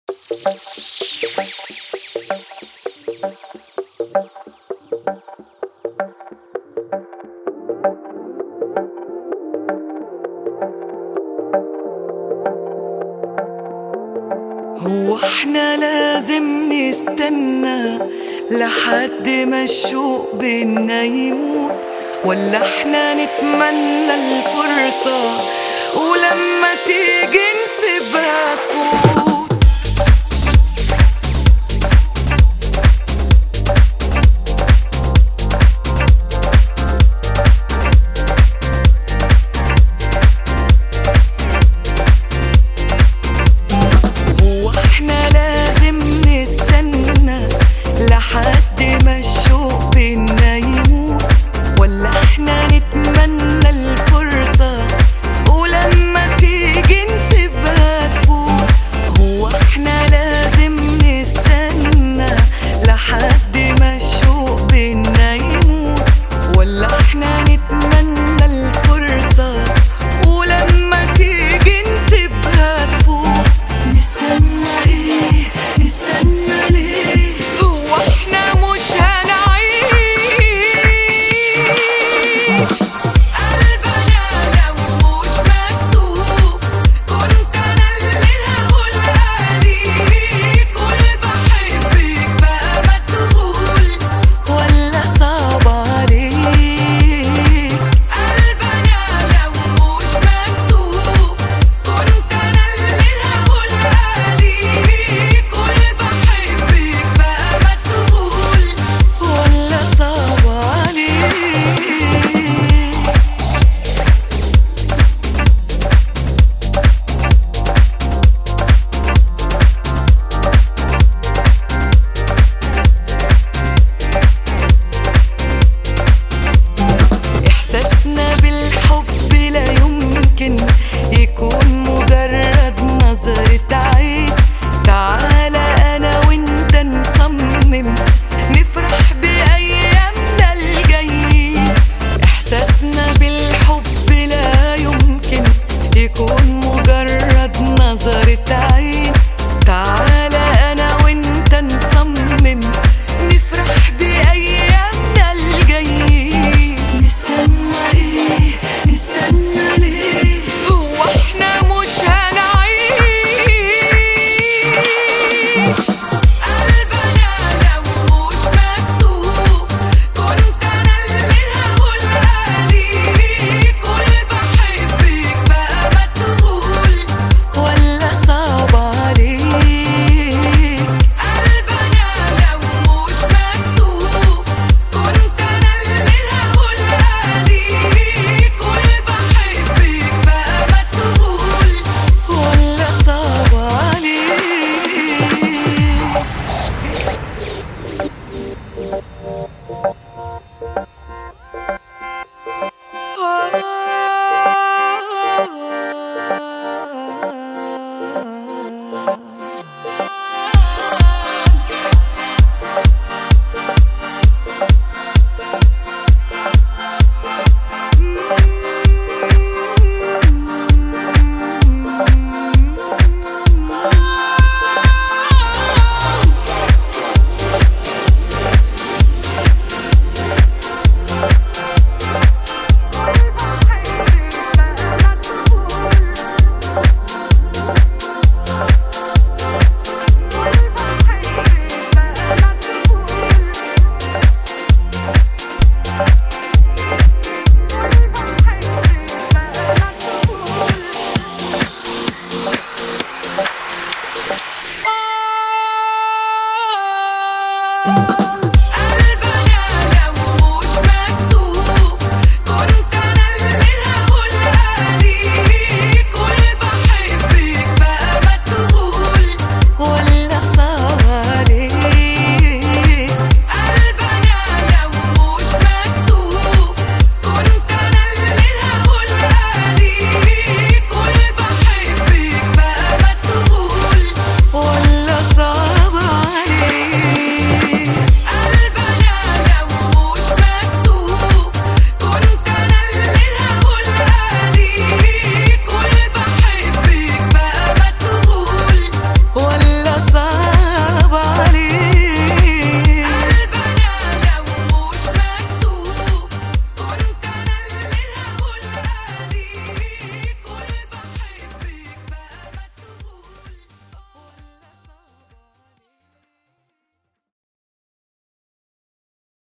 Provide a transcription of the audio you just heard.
هو احنا لازم نستنى لحد ما الشوق بينا يموت ولا احنا نتمنى الفرصة ولما تيجي نسيبها تفوت هو احنا لازم نستنى لحد ما الشوق بينا يموت ولا احنا نتمنى الفرصة ولما تيجي نسيبها تفوت هو احنا لازم نستنى لحد ما الشوق بينا يموت ولا احنا نتمنى الفرصة ولما تيجي نسيبها تفوت نستنى ايه نستنى ليه هو احنا مش هنعيش قلبنا لو مش مكسوف كنت انا اللي هقولها ليك قول بحبك بقى ما تقول ولا صعب عليك قلبنا لو مش مكسوف كنت انا اللي هقولها ليك قول بحبك بقى ما تقول ولا صعب عليك إحساسنا بالحب لا يمكن يكون مجرد نظرة عين تعالى أنا وأنت نصمم نفرح بأيامنا الجايين إحساسنا بالحب لا يمكن يكون مجرد نظرة عين تعالى أنا وأنت نصمم نفرح بأيامنا الجايين نستنى إيه نستنى ليه هو إحنا مش هنعيش